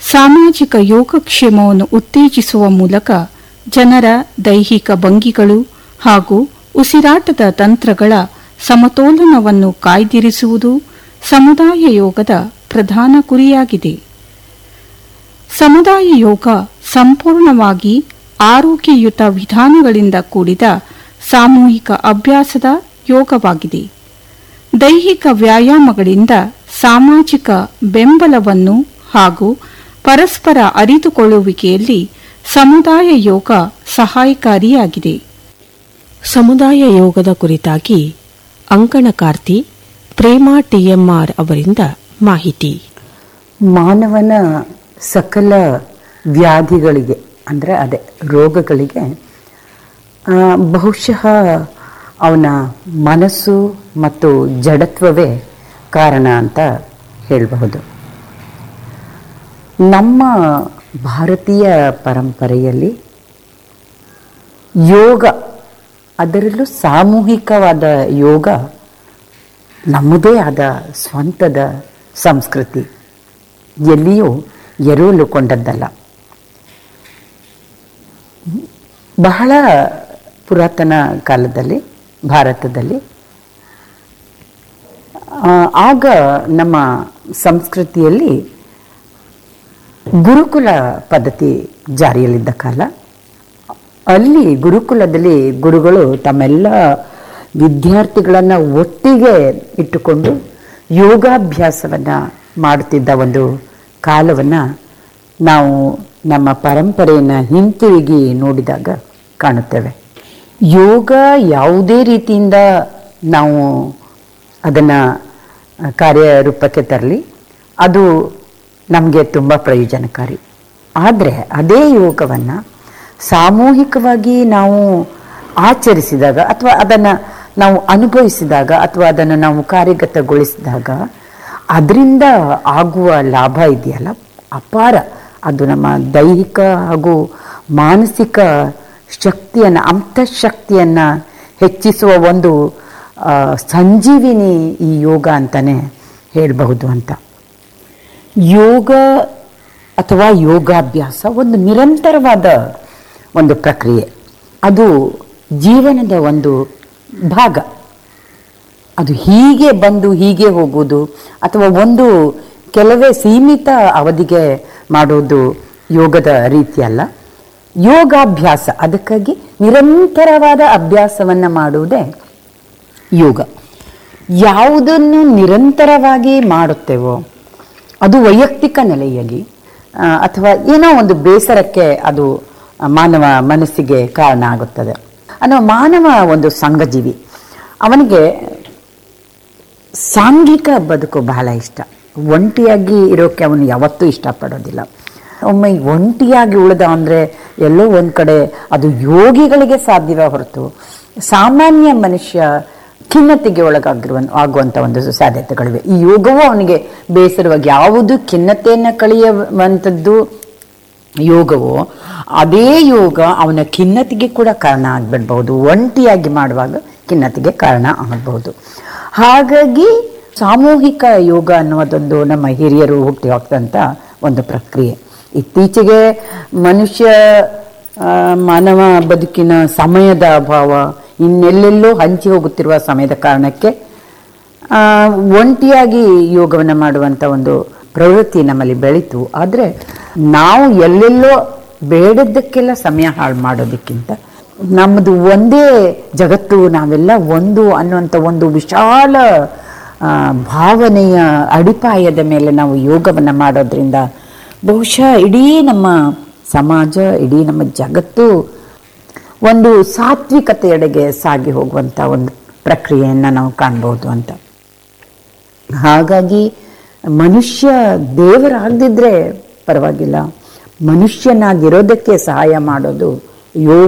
ಸಾಮಾಜಿಕ ಯೋಗಕ್ಷೇಮವನ್ನು ಉತ್ತೇಜಿಸುವ ಮೂಲಕ ಜನರ ದೈಹಿಕ ಭಂಗಿಗಳು ಹಾಗೂ ಉಸಿರಾಟದ ತಂತ್ರಗಳ ಸಮತೋಲನವನ್ನು ಕಾಯ್ದಿರಿಸುವುದು ಸಮುದಾಯ ಯೋಗದ ಪ್ರಧಾನ ಗುರಿಯಾಗಿದೆ ಸಮುದಾಯ ಯೋಗ ಸಂಪೂರ್ಣವಾಗಿ ಆರೋಗ್ಯಯುತ ವಿಧಾನಗಳಿಂದ ಕೂಡಿದ ಸಾಮೂಹಿಕ ಅಭ್ಯಾಸದ ಯೋಗವಾಗಿದೆ ದೈಹಿಕ ವ್ಯಾಯಾಮಗಳಿಂದ ಸಾಮಾಜಿಕ ಬೆಂಬಲವನ್ನು ಹಾಗೂ ಪರಸ್ಪರ ಅರಿತುಕೊಳ್ಳುವಿಕೆಯಲ್ಲಿ ಸಮುದಾಯ ಯೋಗ ಸಹಾಯಕಾರಿಯಾಗಿದೆ ಸಮುದಾಯ ಯೋಗದ ಕುರಿತಾಗಿ ಅಂಕಣಕಾರ್ತಿ ಪ್ರೇಮಾ ಟಿಎಂಆರ್ ಅವರಿಂದ ಮಾಹಿತಿ ಮಾನವನ ಸಕಲ ವ್ಯಾಧಿಗಳಿಗೆ ಅಂದರೆ ಅದೇ ರೋಗಗಳಿಗೆ ಆ, ಬಹುಶಃ ಅವನ ಮನಸ್ಸು ಮತ್ತು ಜಡತ್ವವೇ ಕಾರಣ ಅಂತ ಹೇಳಬಹುದು ನಮ್ಮ ಭಾರತೀಯ ಪರಂಪರೆಯಲ್ಲಿ ಯೋಗ ಅದರಲ್ಲೂ ಸಾಮೂಹಿಕವಾದ ಯೋಗ ನಮ್ಮದೇ ಆದ ಸ್ವಂತದ ಸಂಸ್ಕೃತಿ ಎಲ್ಲಿಯೂ ಎರವಲುಕೊಂಡದ್ದಲ್ಲ ಬಹಳ ಪುರಾತನ ಕಾಲದಲ್ಲಿ ಭಾರತದಲ್ಲಿ ಆ, ಆಗ ನಮ್ಮ ಸಂಸ್ಕೃತಿಯಲ್ಲಿ ಗುರುಕುಲ ಪದ್ಧತಿ ಜಾರಿಯಲ್ಲಿದ್ದ ಕಾಲ ಅಲ್ಲಿ ಗುರುಕುಲದಲ್ಲಿ ಗುರುಗಳು ತಮ್ಮೆಲ್ಲ ವಿದ್ಯಾರ್ಥಿಗಳನ್ನು ಒಟ್ಟಿಗೆ ಇಟ್ಟುಕೊಂಡು ಯೋಗಾಭ್ಯಾಸವನ್ನು ಮಾಡುತ್ತಿದ್ದ ಒಂದು ಕಾಲವನ್ನು ನಾವು ನಮ್ಮ ಪರಂಪರೆಯನ್ನು ಹಿಂತಿರುಗಿ ನೋಡಿದಾಗ ಕಾಣುತ್ತೇವೆ ಯೋಗ ಯಾವುದೇ ರೀತಿಯಿಂದ ನಾವು ಅದನ್ನು ಕಾರ್ಯರೂಪಕ್ಕೆ ತರಲಿ ಅದು ನಮಗೆ ತುಂಬ ಪ್ರಯೋಜನಕಾರಿ ಆದರೆ ಅದೇ ಯೋಗವನ್ನು ಸಾಮೂಹಿಕವಾಗಿ ನಾವು ಆಚರಿಸಿದಾಗ ಅಥವಾ ಅದನ್ನು ನಾವು ಅನುಭವಿಸಿದಾಗ ಅಥವಾ ಅದನ್ನು ನಾವು ಕಾರ್ಯಗತಗೊಳಿಸಿದಾಗ ಅದರಿಂದ ಆಗುವ ಲಾಭ ಇದೆಯಲ್ಲ ಅಪಾರ ಅದು ನಮ್ಮ ದೈಹಿಕ ಹಾಗೂ ಮಾನಸಿಕ ಶಕ್ತಿಯನ್ನು ಅಂತಃಶಕ್ತಿಯನ್ನು ಹೆಚ್ಚಿಸುವ ಒಂದು ಆ, ಸಂಜೀವಿನಿ ಈ ಯೋಗ ಅಂತಲೇ ಹೇಳಬಹುದು ಅಂತ ಯೋಗ ಅಥವಾ ಯೋಗಾಭ್ಯಾಸ ಒಂದು ನಿರಂತರವಾದ ಒಂದು ಪ್ರಕ್ರಿಯೆ ಅದು ಜೀವನದ ಒಂದು ಭಾಗ ಅದು ಹೀಗೆ ಬಂದು ಹೀಗೆ ಹೋಗುವುದು ಅಥವಾ ಒಂದು ಕೆಲವೇ ಸೀಮಿತ ಅವಧಿಗೆ ಮಾಡೋದು ಯೋಗದ ರೀತಿಯಲ್ಲ ಯೋಗಾಭ್ಯಾಸ ಅದಕ್ಕಾಗಿ ನಿರಂತರವಾದ ಅಭ್ಯಾಸವನ್ನು ಮಾಡುವುದೇ ಯೋಗ ಯಾವುದನ್ನು ನಿರಂತರವಾಗಿ ಮಾಡುತ್ತೇವೋ ಅದು ವೈಯಕ್ತಿಕ ನೆಲೆಯಲ್ಲಿ ಆ, ಅಥವಾ ಏನೋ ಒಂದು ಬೇಸರಕ್ಕೆ ಅದು ಮಾನವ ಮನಸ್ಸಿಗೆ ಕಾರಣ ಆಗುತ್ತದೆ ಅನ್ನೋ ಮಾನವ ಒಂದು ಸಂಘಜೀವಿ ಅವನಿಗೆ ಸಾಂಘಿಕ ಬದುಕು ಬಹಳ ಇಷ್ಟ ಒಂಟಿಯಾಗಿ ಇರೋಕ್ಕೆ ಅವನು ಯಾವತ್ತೂ ಇಷ್ಟಪಡೋದಿಲ್ಲ ಒಮ್ಮೆ ಒಂಟಿಯಾಗಿ ಉಳಿದ ಅಂದರೆ ಎಲ್ಲೋ ಒಂದು ಕಡೆ ಅದು ಯೋಗಿಗಳಿಗೆ ಸಾಧ್ಯವೇ ಹೊರತು ಸಾಮಾನ್ಯ ಮನುಷ್ಯ ಖಿನ್ನತೆಗೆ ಒಳಗಾಗಿರುವ ಆಗುವಂಥ ಒಂದು ಸಾಧ್ಯತೆಗಳಿವೆ ಈ ಯೋಗವು ಅವನಿಗೆ ಬೇಸರವಾಗಿ ಯಾವುದು ಖಿನ್ನತೆಯನ್ನು ಕಳೆಯುವಂಥದ್ದು ಯೋಗವು ಅದೇ ಯೋಗ ಅವನ ಖಿನ್ನತೆಗೆ ಕೂಡ ಕಾರಣ ಆಗ್ಬಿಡ್ಬಹುದು ಒಂಟಿಯಾಗಿ ಮಾಡುವಾಗ ಖಿನ್ನತೆಗೆ ಕಾರಣ ಆಗಬಹುದು ಹಾಗಾಗಿ ಸಾಮೂಹಿಕ ಯೋಗ ಅನ್ನೋದೊಂದು ನಮ್ಮ ಹಿರಿಯರು ಹುಟ್ಟಿ ಹೋಗ್ತಂಥ ಒಂದು ಪ್ರಕ್ರಿಯೆ ಇತ್ತೀಚೆಗೆ ಮನುಷ್ಯ ಆ, ಮಾನವ ಬದುಕಿನ ಸಮಯದ ಅಭಾವ ಇನ್ನೆಲ್ಲೆಲ್ಲೋ ಹಂಚಿ ಹೋಗುತ್ತಿರುವ ಸಮಯದ ಕಾರಣಕ್ಕೆ ಆ, ಒಂಟಿಯಾಗಿ ಯೋಗವನ್ನು ಮಾಡುವಂಥ ಒಂದು ಪ್ರವೃತ್ತಿ ನಮ್ಮಲ್ಲಿ ಬೆಳೀತು ಆದರೆ ನಾವು ಎಲ್ಲೆಲ್ಲೋ ಬೇಡದ್ದಕ್ಕೆಲ್ಲ ಸಮಯ ಹಾಳು ಮಾಡೋದಕ್ಕಿಂತ ನಮ್ಮದು ಒಂದೇ ಜಗತ್ತು ನಾವೆಲ್ಲ ಒಂದು ಅನ್ನುವಂಥ ಒಂದು ವಿಶಾಲ ಆ, ಭಾವನೆಯ ಅಡಿಪಾಯದ ಮೇಲೆ ನಾವು ಯೋಗವನ್ನು ಮಾಡೋದ್ರಿಂದ ಬಹುಶಃ ಇಡೀ ನಮ್ಮ ಸಮಾಜ ಇಡೀ ನಮ್ಮ ಜಗತ್ತು ಒಂದು ಸಾತ್ವಿಕತೆಯೆಡೆಗೆ ಸಾಗಿ ಹೋಗುವಂಥ ಒಂದು ಪ್ರಕ್ರಿಯೆಯನ್ನು ನಾವು ಕಾಣ್ಬೋದು ಅಂತ ಹಾಗಾಗಿ ಮನುಷ್ಯ ದೇವರಾಗದಿದ್ರೆ ಪರವಾಗಿಲ್ಲ ಮನುಷ್ಯನಾಗಿರೋದಕ್ಕೆ ಸಹಾಯ ಮಾಡೋದು ಯೋಗ